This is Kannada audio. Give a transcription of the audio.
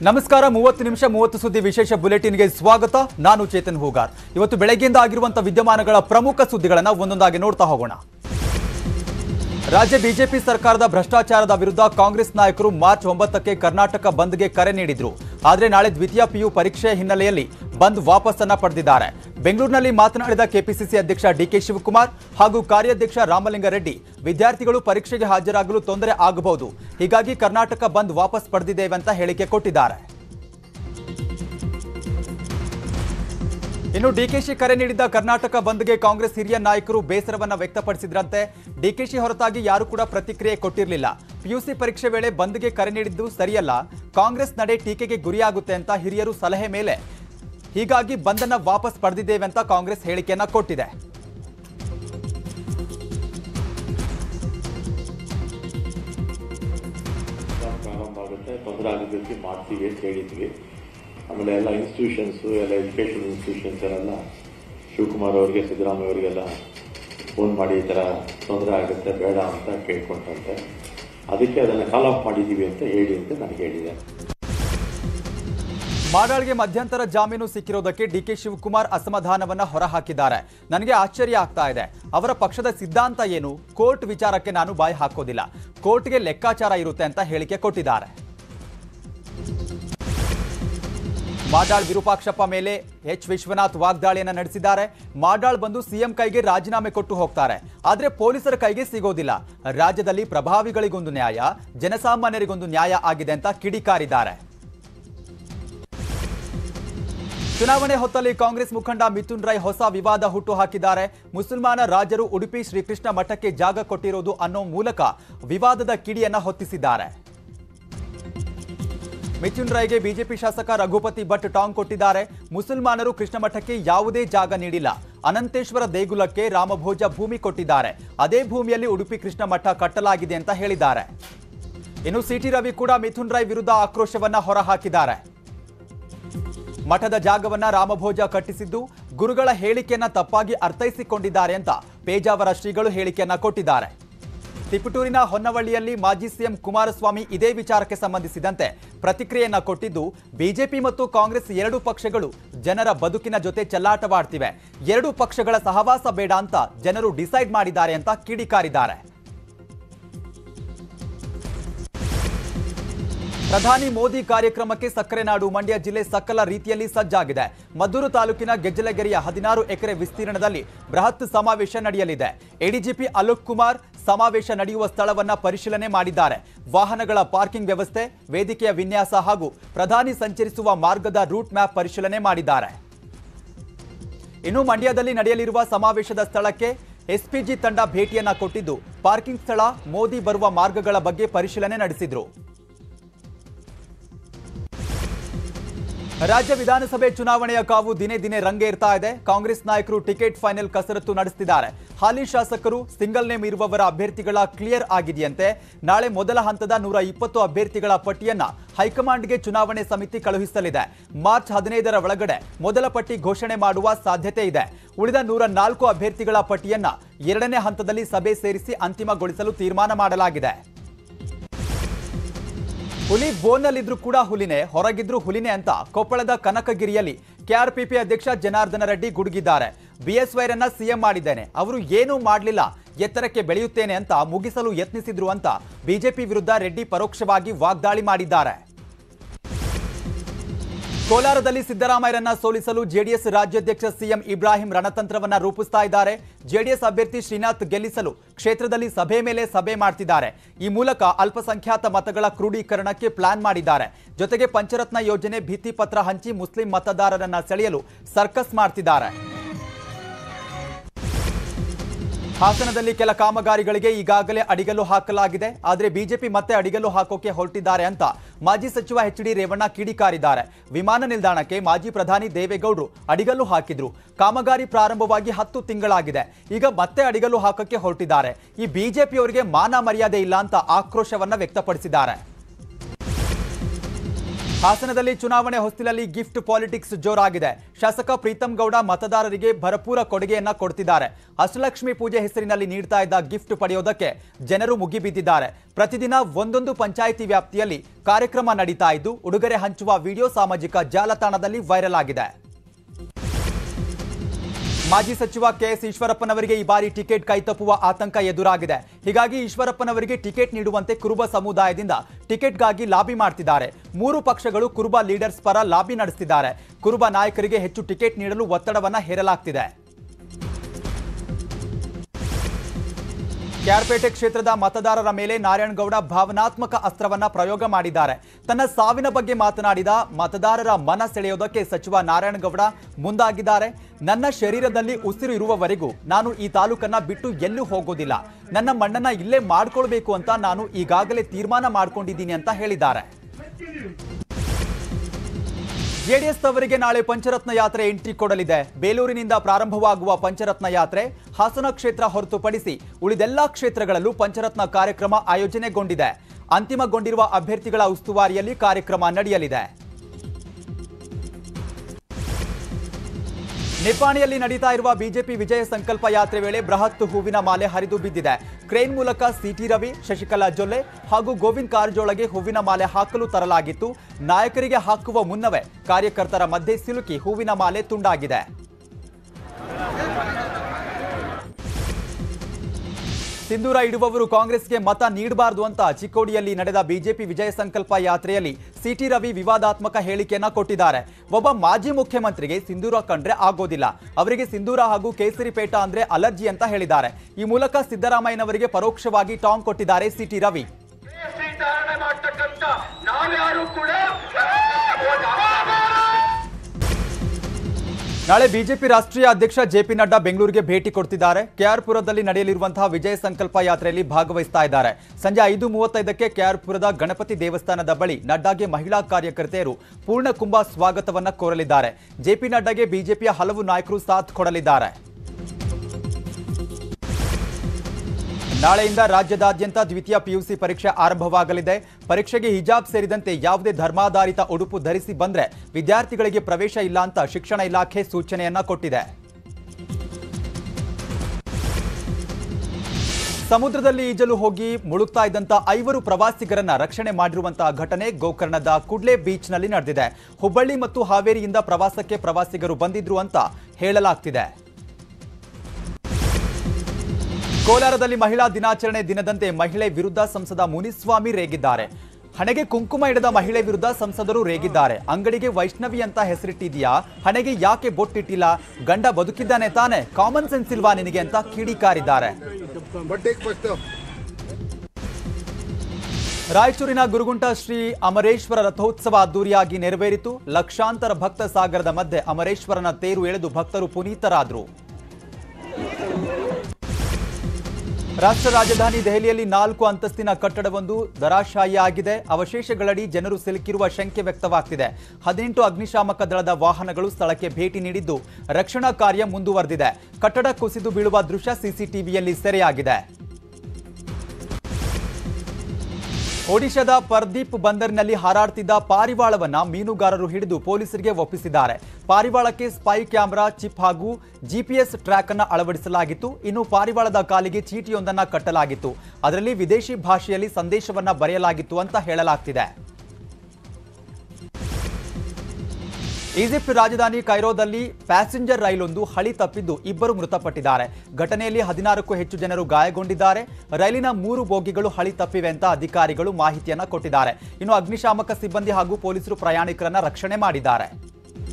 ನಮಸ್ಕಾರ ಮೂವತ್ತು ನಿಮಿಷ ಮೂವತ್ತು ಸುದ್ದಿ ವಿಶೇಷ ಬುಲೆಟಿನ್ಗೆ ಸ್ವಾಗತ ನಾನು ಚೇತನ್ ಹೂಗಾರ್ ಇವತ್ತು ಬೆಳಗ್ಗೆಯಿಂದ ಆಗಿರುವಂತಹ ವಿದ್ಯಮಾನಗಳ ಪ್ರಮುಖ ಸುದ್ದಿಗಳನ್ನ ಒಂದೊಂದಾಗಿ ನೋಡ್ತಾ ಹೋಗೋಣ ರಾಜ್ಯ ಬಿಜೆಪಿ ಸರ್ಕಾರದ ಭ್ರಷ್ಟಾಚಾರದ ವಿರುದ್ಧ ಕಾಂಗ್ರೆಸ್ ನಾಯಕರು ಮಾರ್ಚ್ ಒಂಬತ್ತಕ್ಕೆ ಕರ್ನಾಟಕ ಬಂದ್ಗೆ ಕರೆ ನೀಡಿದ್ರು ಆದರೆ ನಾಳೆ ದ್ವಿತೀಯ ಪಿಯು ಪರೀಕ್ಷೆ ಹಿನ್ನೆಲೆಯಲ್ಲಿ ಬಂದ್ ವಾಪಸ್ಸನ್ನ ಪಡೆದಿದ್ದಾರೆ ಬೆಂಗಳೂರಿನಲ್ಲಿ ಮಾತನಾಡಿದ ಕೆಪಿಸಿಸಿ ಅಧ್ಯಕ್ಷ ಡಿಕೆ ಶಿವಕುಮಾರ್ ಹಾಗೂ ಕಾರ್ಯಾಧ್ಯಕ್ಷ ರಾಮಲಿಂಗಾರೆಡ್ಡಿ ವಿದ್ಯಾರ್ಥಿಗಳು ಪರೀಕ್ಷೆಗೆ ಹಾಜರಾಗಲು ತೊಂದರೆ ಆಗಬಹುದು ಹೀಗಾಗಿ ಕರ್ನಾಟಕ ಬಂದ್ ವಾಪಸ್ ಪಡೆದಿದ್ದೇವೆ ಅಂತ ಹೇಳಿಕೆ ಕೊಟ್ಟಿದ್ದಾರೆ ಇನ್ನು ಡಿಕೆಶಿ ಕರೆ ನೀಡಿದ್ದ ಕರ್ನಾಟಕ ಬಂದ್ಗೆ ಕಾಂಗ್ರೆಸ್ ಹಿರಿಯ ನಾಯಕರು ಬೇಸರವನ್ನ ವ್ಯಕ್ತಪಡಿಸಿದ್ರಂತೆ ಡಿಕೆಶಿ ಹೊರತಾಗಿ ಯಾರು ಕೂಡ ಪ್ರತಿಕ್ರಿಯೆ ಕೊಟ್ಟಿರಲಿಲ್ಲ ಪಿಯುಸಿ ಪರೀಕ್ಷೆ ವೇಳೆ ಬಂದ್ಗೆ ಕರೆ ನೀಡಿದ್ದು ಸರಿಯಲ್ಲ ಕಾಂಗ್ರೆಸ್ ನಡೆ ಟೀಕೆಗೆ ಗುರಿಯಾಗುತ್ತೆ ಅಂತ ಹಿರಿಯರು ಸಲಹೆ ಮೇಲೆ ಹೀಗಾಗಿ ಬಂದನ್ನ ವಾಪಸ್ ಪಡೆದಿದ್ದೇವೆ ಅಂತ ಕಾಂಗ್ರೆಸ್ ಹೇಳಿಕೆಯನ್ನ ಕೊಟ್ಟಿದೆ ಪ್ರಾರಂಭ ಆಗುತ್ತೆ ತೊಂದರೆ ಆಗದಿದ್ದಕ್ಕೆ ಮಾಡ್ತೀವಿ ಅಂತ ಹೇಳಿದ್ವಿ ಆಮೇಲೆ ಎಲ್ಲ ಇನ್ಸ್ಟಿಟ್ಯೂಷನ್ಸು ಎಲ್ಲ ಎಜುಕೇಷನ್ ಇನ್ಸ್ಟಿಟ್ಯೂಷನ್ಸ್ ಎಲ್ಲ ಶಿವಕುಮಾರ್ ಅವರಿಗೆ ಸಿದ್ದರಾಮಯ್ಯ ಅವರಿಗೆಲ್ಲ ಫೋನ್ ಮಾಡಿ ಈ ಥರ ತೊಂದರೆ ಆಗುತ್ತೆ ಬೇಡ ಅಂತ ಕೇಳ್ಕೊಂಡಂತೆ ಅದಕ್ಕೆ ಅದನ್ನು ಕಾಲ್ ಆಫ್ ಮಾಡಿದ್ದೀವಿ ಅಂತ ಹೇಳಿ ಅಂತ ನನಗೆ ಹೇಳಿದೆ ಮಾಡಾಳ್ಗೆ ಮಧ್ಯಂತರ ಜಾಮೀನು ಸಿಕ್ಕಿರೋದಕ್ಕೆ ಡಿಕೆ ಶಿವಕುಮಾರ್ ಅಸಮಾಧಾನವನ್ನ ಹೊರಹಾಕಿದ್ದಾರೆ ನನಗೆ ಆಶ್ಚರ್ಯ ಆಗ್ತಾ ಇದೆ ಅವರ ಪಕ್ಷದ ಸಿದ್ಧಾಂತ ಏನು ಕೋರ್ಟ್ ವಿಚಾರಕ್ಕೆ ನಾನು ಬಾಯಿ ಹಾಕೋದಿಲ್ಲ ಕೋರ್ಟ್ಗೆ ಲೆಕ್ಕಾಚಾರ ಇರುತ್ತೆ ಅಂತ ಹೇಳಿಕೆ ಕೊಟ್ಟಿದ್ದಾರೆ ಮಾಡಾಳ್ ವಿರೂಪಾಕ್ಷಪ್ಪ ಮೇಲೆ ಎಚ್ ವಿಶ್ವನಾಥ್ ವಾಗ್ದಾಳಿಯನ್ನ ನಡೆಸಿದ್ದಾರೆ ಮಾಡಾಳ್ ಬಂದು ಸಿಎಂ ಕೈಗೆ ರಾಜೀನಾಮೆ ಕೊಟ್ಟು ಹೋಗ್ತಾರೆ ಆದ್ರೆ ಪೊಲೀಸರ ಕೈಗೆ ಸಿಗೋದಿಲ್ಲ ರಾಜ್ಯದಲ್ಲಿ ಪ್ರಭಾವಿಗಳಿಗೊಂದು ನ್ಯಾಯ ಜನಸಾಮಾನ್ಯರಿಗೊಂದು ನ್ಯಾಯ ಆಗಿದೆ ಅಂತ ಕಿಡಿಕಾರಿದ್ದಾರೆ ಚುನಾವಣೆ ಹೊತ್ತಲ್ಲಿ ಕಾಂಗ್ರೆಸ್ ಮುಖಂಡ ಮಿಥುನ್ ರೈ ಹೊಸ ವಿವಾದ ಹುಟ್ಟು ಹಾಕಿದ್ದಾರೆ ಮುಸಲ್ಮಾನ ರಾಜರು ಉಡುಪಿ ಶ್ರೀಕೃಷ್ಣ ಮಠಕ್ಕೆ ಜಾಗ ಕೊಟ್ಟಿರೋದು ಅನ್ನೋ ಮೂಲಕ ವಿವಾದದ ಕಿಡಿಯನ್ನ ಹೊತ್ತಿಸಿದ್ದಾರೆ ಮಿಥುನ್ ರೈಗೆ ಬಿಜೆಪಿ ಶಾಸಕ ರಘುಪತಿ ಭಟ್ ಟಾಂಗ್ ಕೊಟ್ಟಿದ್ದಾರೆ ಮುಸಲ್ಮಾನರು ಕೃಷ್ಣ ಮಠಕ್ಕೆ ಯಾವುದೇ ಜಾಗ ನೀಡಿಲ್ಲ ಅನಂತೇಶ್ವರ ದೇಗುಲಕ್ಕೆ ರಾಮಭೋಜ ಭೂಮಿ ಕೊಟ್ಟಿದ್ದಾರೆ ಅದೇ ಭೂಮಿಯಲ್ಲಿ ಉಡುಪಿ ಕೃಷ್ಣ ಮಠ ಕಟ್ಟಲಾಗಿದೆ ಅಂತ ಹೇಳಿದ್ದಾರೆ ಇನ್ನು ಸಿಟಿ ರವಿ ಕೂಡ ಮಿಥುನ್ ರೈ ವಿರುದ್ಧ ಆಕ್ರೋಶವನ್ನ ಹೊರಹಾಕಿದ್ದಾರೆ ಮಠದ ಜಾಗವನ್ನ ರಾಮಭೋಜ ಕಟ್ಟಿಸಿದ್ದು ಗುರುಗಳ ಹೇಳಿಕೆಯನ್ನ ತಪ್ಪಾಗಿ ಅರ್ಥೈಸಿಕೊಂಡಿದ್ದಾರೆ ಅಂತ ಪೇಜಾವರ ಶ್ರೀಗಳು ಹೇಳಿಕೆಯನ್ನ ಕೊಟ್ಟಿದ್ದಾರೆ ತಿಪಟೂರಿನ ಹೊನ್ನವಳ್ಳಿಯಲ್ಲಿ ಮಾಜಿ ಸಿಎಂ ಕುಮಾರಸ್ವಾಮಿ ಇದೇ ವಿಚಾರಕ್ಕೆ ಸಂಬಂಧಿಸಿದಂತೆ ಪ್ರತಿಕ್ರಿಯೆಯನ್ನ ಕೊಟ್ಟಿದ್ದು ಬಿಜೆಪಿ ಮತ್ತು ಕಾಂಗ್ರೆಸ್ ಎರಡು ಪಕ್ಷಗಳು ಜನರ ಬದುಕಿನ ಜೊತೆ ಚೆಲ್ಲಾಟವಾಡ್ತಿವೆ ಎರಡು ಪಕ್ಷಗಳ ಸಹವಾಸ ಬೇಡ ಅಂತ ಜನರು ಡಿಸೈಡ್ ಮಾಡಿದ್ದಾರೆ ಅಂತ ಕಿಡಿಕಾರಿದ್ದಾರೆ ಪ್ರಧಾನಿ ಮೋದಿ ಕಾರ್ಯಕ್ರಮಕ್ಕೆ ಸಕ್ಕರೆ ನಾಡು ಮಂಡ್ಯ ಜಿಲ್ಲೆ ಸಕಲ ರೀತಿಯಲ್ಲಿ ಸಜ್ಜಾಗಿದೆ ಮದ್ದೂರು ತಾಲೂಕಿನ ಗೆಜ್ಜಲಗೆರೆಯ ಹದಿನಾರು ಎಕರೆ ವಿಸ್ತೀರ್ಣದಲ್ಲಿ ಬೃಹತ್ ಸಮಾವೇಶ ನಡೆಯಲಿದೆ ಎಡಿಜಿಪಿ ಅಲೋಕ್ ಕುಮಾರ್ ಸಮಾವೇಶ ನಡೆಯುವ ಸ್ಥಳವನ್ನ ಪರಿಶೀಲನೆ ಮಾಡಿದ್ದಾರೆ ವಾಹನಗಳ ಪಾರ್ಕಿಂಗ್ ವ್ಯವಸ್ಥೆ ವೇದಿಕೆಯ ವಿನ್ಯಾಸ ಹಾಗೂ ಪ್ರಧಾನಿ ಸಂಚರಿಸುವ ಮಾರ್ಗದ ರೂಟ್ ಮ್ಯಾಪ್ ಪರಿಶೀಲನೆ ಮಾಡಿದ್ದಾರೆ ಇನ್ನು ಮಂಡ್ಯದಲ್ಲಿ ನಡೆಯಲಿರುವ ಸಮಾವೇಶದ ಸ್ಥಳಕ್ಕೆ ಎಸ್ಪಿಜಿ ತಂಡ ಭೇಟಿಯನ್ನ ಕೊಟ್ಟಿದ್ದು ಪಾರ್ಕಿಂಗ್ ಸ್ಥಳ ಮೋದಿ ಬರುವ ಮಾರ್ಗಗಳ ಬಗ್ಗೆ ಪರಿಶೀಲನೆ ನಡೆಸಿದ್ರು ರಾಜ್ಯ ವಿಧಾನಸಭೆ ಚುನಾವಣೆಯ ಕಾವು ದಿನೇ ದಿನೇ ರಂಗೇರ್ತಾ ಇದೆ ಕಾಂಗ್ರೆಸ್ ನಾಯಕರು ಟಿಕೆಟ್ ಫೈನಲ್ ಕಸರತ್ತು ನಡೆಸುತ್ತಿದ್ದಾರೆ ಹಾಲಿ ಶಾಸಕರು ಸಿಂಗಲ್ ನೇಮ್ ಇರುವವರ ಅಭ್ಯರ್ಥಿಗಳ ಕ್ಲಿಯರ್ ಆಗಿದೆಯಂತೆ ನಾಳೆ ಮೊದಲ ಹಂತದ ನೂರ ಇಪ್ಪತ್ತು ಅಭ್ಯರ್ಥಿಗಳ ಪಟ್ಟಿಯನ್ನ ಹೈಕಮಾಂಡ್ಗೆ ಚುನಾವಣೆ ಸಮಿತಿ ಕಳುಹಿಸಲಿದೆ ಮಾರ್ಚ್ ಹದಿನೈದರ ಒಳಗಡೆ ಮೊದಲ ಪಟ್ಟಿ ಘೋಷಣೆ ಮಾಡುವ ಸಾಧ್ಯತೆ ಇದೆ ಉಳಿದ ನೂರ ನಾಲ್ಕು ಅಭ್ಯರ್ಥಿಗಳ ಪಟ್ಟಿಯನ್ನ ಎರಡನೇ ಹಂತದಲ್ಲಿ ಸಭೆ ಸೇರಿಸಿ ಅಂತಿಮಗೊಳಿಸಲು ತೀರ್ಮಾನ ಮಾಡಲಾಗಿದೆ ಹುಲಿ ಬೋನ್ನಲ್ಲಿದ್ರು ಕೂಡ ಹುಲಿನೇ ಹೊರಗಿದ್ರು ಹುಲಿನೇ ಅಂತ ಕೊಪ್ಪಳದ ಕನಕಗಿರಿಯಲ್ಲಿ ಕೆಆರ್ಪಿಪಿ ಅಧ್ಯಕ್ಷ ಜನಾರ್ದನ ರೆಡ್ಡಿ ಗುಡುಗಿದ್ದಾರೆ ಬಿಎಸ್ವೈರನ್ನ ಸಿಎಂ ಮಾಡಿದ್ದೇನೆ ಅವರು ಏನೂ ಮಾಡಲಿಲ್ಲ ಎತ್ತರಕ್ಕೆ ಬೆಳೆಯುತ್ತೇನೆ ಅಂತ ಮುಗಿಸಲು ಯತ್ನಿಸಿದ್ರು ಅಂತ ಬಿಜೆಪಿ ವಿರುದ್ಧ ರೆಡ್ಡಿ ಪರೋಕ್ಷವಾಗಿ ವಾಗ್ದಾಳಿ ಮಾಡಿದ್ದಾರೆ ಕೋಲಾರದಲ್ಲಿ ಸಿದ್ದರಾಮಯ್ಯರನ್ನ ಸೋಲಿಸಲು ಜೆಡಿಎಸ್ ರಾಜ್ಯಾಧ್ಯಕ್ಷ ಸಿಎಂ ಇಬ್ರಾಹಿಂ ರಣತಂತ್ರವನ್ನ ರೂಪಿಸ್ತಾ ಇದ್ದಾರೆ ಜೆಡಿಎಸ್ ಅಭ್ಯರ್ಥಿ ಶ್ರೀನಾಥ್ ಗೆಲ್ಲಿಸಲು ಕ್ಷೇತ್ರದಲ್ಲಿ ಸಭೆ ಮೇಲೆ ಸಭೆ ಮಾಡ್ತಿದ್ದಾರೆ ಈ ಮೂಲಕ ಅಲ್ಪಸಂಖ್ಯಾತ ಮತಗಳ ಕ್ರೋಢೀಕರಣಕ್ಕೆ ಪ್ಲಾನ್ ಮಾಡಿದ್ದಾರೆ ಜೊತೆಗೆ ಪಂಚರತ್ನ ಯೋಜನೆ ಭಿತ್ತಿ ಪತ್ರ ಹಂಚಿ ಮುಸ್ಲಿಂ ಮತದಾರರನ್ನ ಸೆಳೆಯಲು ಸರ್ಕಸ್ ಮಾಡ್ತಿದ್ದಾರೆ ಹಾಸನದಲ್ಲಿ ಕೆಲ ಕಾಮಗಾರಿಗಳಿಗೆ ಈಗಾಗಲೇ ಅಡಿಗಲ್ಲು ಹಾಕಲಾಗಿದೆ ಆದರೆ ಬಿಜೆಪಿ ಮತ್ತೆ ಅಡಿಗಲ್ಲು ಹಾಕೋಕೆ ಹೊರಟಿದ್ದಾರೆ ಅಂತ ಮಾಜಿ ಸಚಿವ ಎಚ್ ಡಿ ರೇವಣ್ಣ ಕಿಡಿಕಾರಿದ್ದಾರೆ ವಿಮಾನ ನಿಲ್ದಾಣಕ್ಕೆ ಮಾಜಿ ಪ್ರಧಾನಿ ದೇವೇಗೌಡರು ಅಡಿಗಲ್ಲು ಹಾಕಿದ್ರು ಕಾಮಗಾರಿ ಪ್ರಾರಂಭವಾಗಿ ಹತ್ತು ತಿಂಗಳಾಗಿದೆ ಈಗ ಮತ್ತೆ ಅಡಿಗಲ್ಲು ಹಾಕಕ್ಕೆ ಹೊರಟಿದ್ದಾರೆ ಈ ಬಿಜೆಪಿಯವರಿಗೆ ಮಾನ ಮರ್ಯಾದೆ ಇಲ್ಲ ಅಂತ ಆಕ್ರೋಶವನ್ನ ವ್ಯಕ್ತಪಡಿಸಿದ್ದಾರೆ ಹಾಸನದಲ್ಲಿ ಚುನಾವಣೆ ಹೊಸ್ತಿಲಲ್ಲಿ ಗಿಫ್ಟ್ ಪಾಲಿಟಿಕ್ಸ್ ಜೋರಾಗಿದೆ ಶಾಸಕ ಪ್ರೀತಂ ಗೌಡ ಮತದಾರರಿಗೆ ಭರಪೂರ ಕೊಡುಗೆಯನ್ನ ಕೊಡ್ತಿದ್ದಾರೆ ಅಷ್ಟಲಕ್ಷ್ಮಿ ಪೂಜೆ ಹೆಸರಿನಲ್ಲಿ ನೀಡ್ತಾ ಇದ್ದ ಗಿಫ್ಟ್ ಪಡೆಯೋದಕ್ಕೆ ಜನರು ಮುಗಿಬಿದ್ದಿದ್ದಾರೆ ಪ್ರತಿದಿನ ಒಂದೊಂದು ಪಂಚಾಯಿತಿ ವ್ಯಾಪ್ತಿಯಲ್ಲಿ ಕಾರ್ಯಕ್ರಮ ನಡೀತಾ ಇದ್ದು ಉಡುಗೊರೆ ಹಂಚುವ ವಿಡಿಯೋ ಸಾಮಾಜಿಕ ಜಾಲತಾಣದಲ್ಲಿ ವೈರಲ್ ಆಗಿದೆ ಮಾಜಿ ಸಚಿವ ಕೆಎಸ್ ಈಶ್ವರಪ್ಪನವರಿಗೆ ಈ ಬಾರಿ ಟಿಕೆಟ್ ಕೈತಪ್ಪುವ ಆತಂಕ ಎದುರಾಗಿದೆ ಹೀಗಾಗಿ ಈಶ್ವರಪ್ಪನವರಿಗೆ ಟಿಕೆಟ್ ನೀಡುವಂತೆ ಕುರುಬ ಸಮುದಾಯದಿಂದ ಟಿಕೆಟ್ಗಾಗಿ ಲಾಬಿ ಮಾಡ್ತಿದ್ದಾರೆ ಮೂರು ಪಕ್ಷಗಳು ಕುರುಬ ಲೀಡರ್ಸ್ ಪರ ಲಾಬಿ ನಡೆಸ್ತಿದ್ದಾರೆ ಕುರುಬ ನಾಯಕರಿಗೆ ಹೆಚ್ಚು ಟಿಕೆಟ್ ನೀಡಲು ಒತ್ತಡವನ್ನ ಹೇರಲಾಗ್ತಿದೆ ಕ್ಯಾರ್ಪೇಟೆ ಕ್ಷೇತ್ರದ ಮತದಾರರ ಮೇಲೆ ನಾರಾಯಣಗೌಡ ಭಾವನಾತ್ಮಕ ಅಸ್ತ್ರವನ್ನ ಪ್ರಯೋಗ ಮಾಡಿದ್ದಾರೆ ತನ್ನ ಸಾವಿನ ಬಗ್ಗೆ ಮಾತನಾಡಿದ ಮತದಾರರ ಮನ ಸೆಳೆಯೋದಕ್ಕೆ ಸಚಿವ ನಾರಾಯಣಗೌಡ ಮುಂದಾಗಿದ್ದಾರೆ ನನ್ನ ಶರೀರದಲ್ಲಿ ಉಸಿರು ಇರುವವರೆಗೂ ನಾನು ಈ ತಾಲೂಕನ್ನ ಬಿಟ್ಟು ಎಲ್ಲೂ ಹೋಗೋದಿಲ್ಲ ನನ್ನ ಮಣ್ಣನ್ನ ಇಲ್ಲೇ ಮಾಡ್ಕೊಳ್ಬೇಕು ಅಂತ ನಾನು ಈಗಾಗಲೇ ತೀರ್ಮಾನ ಮಾಡ್ಕೊಂಡಿದ್ದೀನಿ ಅಂತ ಹೇಳಿದ್ದಾರೆ ಜೆಡಿಎಸ್ ತವರಿಗೆ ನಾಳೆ ಪಂಚರತ್ನ ಯಾತ್ರೆ ಎಂಟ್ರಿ ಕೊಡಲಿದೆ ಬೇಲೂರಿನಿಂದ ಪ್ರಾರಂಭವಾಗುವ ಪಂಚರತ್ನ ಯಾತ್ರೆ ಹಾಸನ ಕ್ಷೇತ್ರ ಹೊರತುಪಡಿಸಿ ಉಳಿದೆಲ್ಲಾ ಕ್ಷೇತ್ರಗಳಲ್ಲೂ ಪಂಚರತ್ನ ಕಾರ್ಯಕ್ರಮ ಆಯೋಜನೆಗೊಂಡಿದೆ ಅಂತಿಮಗೊಂಡಿರುವ ಅಭ್ಯರ್ಥಿಗಳ ಉಸ್ತುವಾರಿಯಲ್ಲಿ ಕಾರ್ಯಕ್ರಮ ನಡೆಯಲಿದೆ ನಿಪ್ಪಾಣಿಯಲ್ಲಿ ನಡೀತಾ ಇರುವ ಬಿಜೆಪಿ ವಿಜಯ ಸಂಕಲ್ಪ ಯಾತ್ರೆ ವೇಳೆ ಬೃಹತ್ ಹೂವಿನ ಮಾಲೆ ಹರಿದು ಬಿದ್ದಿದೆ ಕ್ರೇನ್ ಮೂಲಕ ಸಿಟಿ ರವಿ ಶಶಿಕಲಾ ಜೊಲ್ಲೆ ಹಾಗೂ ಗೋವಿಂದ್ ಕಾರಜೋಳಗೆ ಹೂವಿನ ಮಾಲೆ ಹಾಕಲು ತರಲಾಗಿತ್ತು ನಾಯಕರಿಗೆ ಹಾಕುವ ಮುನ್ನವೇ ಕಾರ್ಯಕರ್ತರ ಮಧ್ಯೆ ಸಿಲುಕಿ ಹೂವಿನ ಮಾಲೆ ತುಂಡಾಗಿದೆ ಸಿಂಧೂರ ಇಡುವವರು ಕಾಂಗ್ರೆಸ್ಗೆ ಮತ ನೀಡಬಾರದು ಅಂತ ಚಿಕ್ಕೋಡಿಯಲ್ಲಿ ನಡೆದ ಬಿಜೆಪಿ ವಿಜಯ ಸಂಕಲ್ಪ ಯಾತ್ರೆಯಲ್ಲಿ ಸಿಟಿ ರವಿ ವಿವಾದಾತ್ಮಕ ಹೇಳಿಕೆಯನ್ನ ಕೊಟ್ಟಿದ್ದಾರೆ ಒಬ್ಬ ಮಾಜಿ ಮುಖ್ಯಮಂತ್ರಿಗೆ ಸಿಂಧೂರ ಕಂಡ್ರೆ ಆಗೋದಿಲ್ಲ ಅವರಿಗೆ ಸಿಂಧೂರ ಹಾಗೂ ಕೇಸರಿಪೇಟ ಅಂದ್ರೆ ಅಲರ್ಜಿ ಅಂತ ಹೇಳಿದ್ದಾರೆ ಈ ಮೂಲಕ ಸಿದ್ದರಾಮಯ್ಯನವರಿಗೆ ಪರೋಕ್ಷವಾಗಿ ಟಾಂಗ್ ಕೊಟ್ಟಿದ್ದಾರೆ ಸಿಟಿ ರವಿ ಧಾರಣೆ ಮಾಡ್ತಕ್ಕಂಥ ನಾವ್ಯಾರು ಕೂಡ ನಾಳೆ ಬಿಜೆಪಿ ರಾಷ್ಟ್ರೀಯ ಅಧ್ಯಕ್ಷ ಜೆಪಿ ನಡ್ಡಾ ಬೆಂಗಳೂರಿಗೆ ಭೇಟಿ ಕೊಡ್ತಿದ್ದಾರೆ ಕೆಆರ್ ಪುರದಲ್ಲಿ ನಡೆಯಲಿರುವಂತಹ ವಿಜಯ ಸಂಕಲ್ಪ ಯಾತ್ರೆಯಲ್ಲಿ ಭಾಗವಹಿಸ್ತಾ ಇದ್ದಾರೆ ಸಂಜೆ ಐದು ಮೂವತ್ತೈದಕ್ಕೆ ಕೆಆರ್ ಪುರದ ಗಣಪತಿ ದೇವಸ್ಥಾನದ ಬಳಿ ನಡ್ಡಾಗೆ ಮಹಿಳಾ ಕಾರ್ಯಕರ್ತೆಯರು ಪೂರ್ಣ ಕುಂಭ ಸ್ವಾಗತವನ್ನ ಕೋರಲಿದ್ದಾರೆ ಜೆಪಿ ನಡ್ಡಾಗೆ ಬಿಜೆಪಿಯ ಹಲವು ನಾಯಕರು ಸಾಥ್ ಕೊಡಲಿದ್ದಾರೆ ನಾಳೆಯಿಂದ ರಾಜ್ಯದಾದ್ಯಂತ ದ್ವಿತೀಯ ಪಿಯುಸಿ ಪರೀಕ್ಷೆ ಆರಂಭವಾಗಲಿದೆ ಪರೀಕ್ಷೆಗೆ ಹಿಜಾಬ್ ಸೇರಿದಂತೆ ಯಾವುದೇ ಧರ್ಮಾಧಾರಿತ ಉಡುಪು ಧರಿಸಿ ಬಂದ್ರೆ ವಿದ್ಯಾರ್ಥಿಗಳಿಗೆ ಪ್ರವೇಶ ಇಲ್ಲ ಅಂತ ಶಿಕ್ಷಣ ಇಲಾಖೆ ಸೂಚನೆಯನ್ನ ಕೊಟ್ಟಿದೆ ಸಮುದ್ರದಲ್ಲಿ ಈಜಲು ಹೋಗಿ ಮುಳುಗ್ತಾ ಇದ್ದಂತ ಐವರು ಪ್ರವಾಸಿಗರನ್ನ ರಕ್ಷಣೆ ಮಾಡಿರುವಂತಹ ಘಟನೆ ಗೋಕರ್ಣದ ಕುಡ್ಲೆ ಬೀಚ್ನಲ್ಲಿ ನಡೆದಿದೆ ಹುಬ್ಬಳ್ಳಿ ಮತ್ತು ಹಾವೇರಿಯಿಂದ ಪ್ರವಾಸಕ್ಕೆ ಪ್ರವಾಸಿಗರು ಬಂದಿದ್ರು ಅಂತ ಹೇಳಲಾಗ್ತಿದೆ ಕೋಲಾರದಲ್ಲಿ ಮಹಿಳಾ ದಿನಾಚರಣೆ ದಿನದಂತೆ ಮಹಿಳೆ ವಿರುದ್ಧ ಸಂಸದ ಮುನಿಸ್ವಾಮಿ ರೇಗಿದ್ದಾರೆ ಹಣೆಗೆ ಕುಂಕುಮ ಇಡದ ಮಹಿಳೆ ವಿರುದ್ಧ ಸಂಸದರು ರೇಗಿದ್ದಾರೆ ಅಂಗಡಿಗೆ ವೈಷ್ಣವಿ ಅಂತ ಹೆಸರಿಟ್ಟಿದ್ಯಾ ಹಣೆಗೆ ಯಾಕೆ ಬೊಟ್ಟಿಟ್ಟಿಲ್ಲ ಗಂಡ ಬದುಕಿದ್ದಾನೆ ತಾನೆ ಕಾಮನ್ ಸೆನ್ಸ್ ಇಲ್ವಾ ನಿನಗೆ ಅಂತ ಕಿಡಿಕಾರಿದ್ದಾರೆ But take first up. ರಾಯಚೂರಿನ ಗುರುಗುಂಟ ಶ್ರೀ ಅಮರೇಶ್ವರ ರಥೋತ್ಸವ ಅದ್ದೂರಿಯಾಗಿ ನೆರವೇರಿತು ಲಕ್ಷಾಂತರ ಭಕ್ತ ಸಾಗರದ ಮಧ್ಯೆ ಅಮರೇಶ್ವರನ ತೇರು ಎಳೆದು ಭಕ್ತರು ಪುನೀತರಾದರು ರಾಷ್ಟ್ರ ರಾಜಧಾನಿ ದೆಹಲಿಯಲ್ಲಿ ನಾಲ್ಕು ಅಂತಸ್ತಿನ ಕಟ್ಟಡವೊಂದು ಧರಾಶಾಯಿಯಾಗಿದೆ ಅವಶೇಷಗಳಡಿ ಜನರು ಸಿಲುಕಿರುವ ಶಂಕೆ ವ್ಯಕ್ತವಾಗ್ತಿದೆ ಹದಿನೆಂಟು ಅಗ್ನಿಶಾಮಕ ದಳದ ವಾಹನಗಳು ಸ್ಥಳಕ್ಕೆ ಭೇಟಿ ನೀಡಿದ್ದು ರಕ್ಷಣಾ ಕಾರ್ಯ ಮುಂದುವರೆದಿದೆ ಕಟ್ಟಡ ಕುಸಿದು ಬೀಳುವ ದೃಶ್ಯ ಸಿಸಿಟಿವಿಯಲ್ಲಿ ಸೆರೆಯಾಗಿದೆ ಒಡಿಶಾದ ಪರ್ದೀಪ್ ಬಂದರಿನಲ್ಲಿ ಹಾರಾಡ್ತಿದ್ದ ಪಾರಿವಾಳವನ್ನ ಮೀನುಗಾರರು ಹಿಡಿದು ಪೊಲೀಸರಿಗೆ ಒಪ್ಪಿಸಿದ್ದಾರೆ ಪಾರಿವಾಳಕ್ಕೆ ಸ್ಪೈ ಕ್ಯಾಮೆರಾ ಚಿಪ್ ಹಾಗೂ ಜಿಪಿಎಸ್ ಟ್ರ್ಯಾಕ್ ಅನ್ನ ಅಳವಡಿಸಲಾಗಿತ್ತು ಇನ್ನು ಪಾರಿವಾಳದ ಕಾಲಿಗೆ ಚೀಟಿಯೊಂದನ್ನ ಕಟ್ಟಲಾಗಿತ್ತು ಅದರಲ್ಲಿ ವಿದೇಶಿ ಭಾಷೆಯಲ್ಲಿ ಸಂದೇಶವನ್ನ ಬರೆಯಲಾಗಿತ್ತು ಅಂತ ಹೇಳಲಾಗ್ತಿದೆ ಈಜಿಪ್ಟ್ ರಾಜಧಾನಿ ಕೈರೋದಲ್ಲಿ ಪ್ಯಾಸೆಂಜರ್ ರೈಲೊಂದು ಹಳಿ ತಪ್ಪಿದ್ದು ಇಬ್ಬರು ಮೃತಪಟ್ಟಿದ್ದಾರೆ ಘಟನೆಯಲ್ಲಿ ಹದಿನಾರಕ್ಕೂ ಹೆಚ್ಚು ಜನರು ಗಾಯಗೊಂಡಿದ್ದಾರೆ ರೈಲಿನ ಮೂರು ಬೋಗಿಗಳು ಹಳಿ ತಪ್ಪಿವೆ ಅಂತ ಅಧಿಕಾರಿಗಳು ಮಾಹಿತಿಯನ್ನ ಕೊಟ್ಟಿದ್ದಾರೆ ಇನ್ನು ಅಗ್ನಿಶಾಮಕ ಸಿಬ್ಬಂದಿ ಹಾಗೂ ಪೊಲೀಸರು ಪ್ರಯಾಣಿಕರನ್ನ ರಕ್ಷಣೆ ಮಾಡಿದ್ದಾರೆ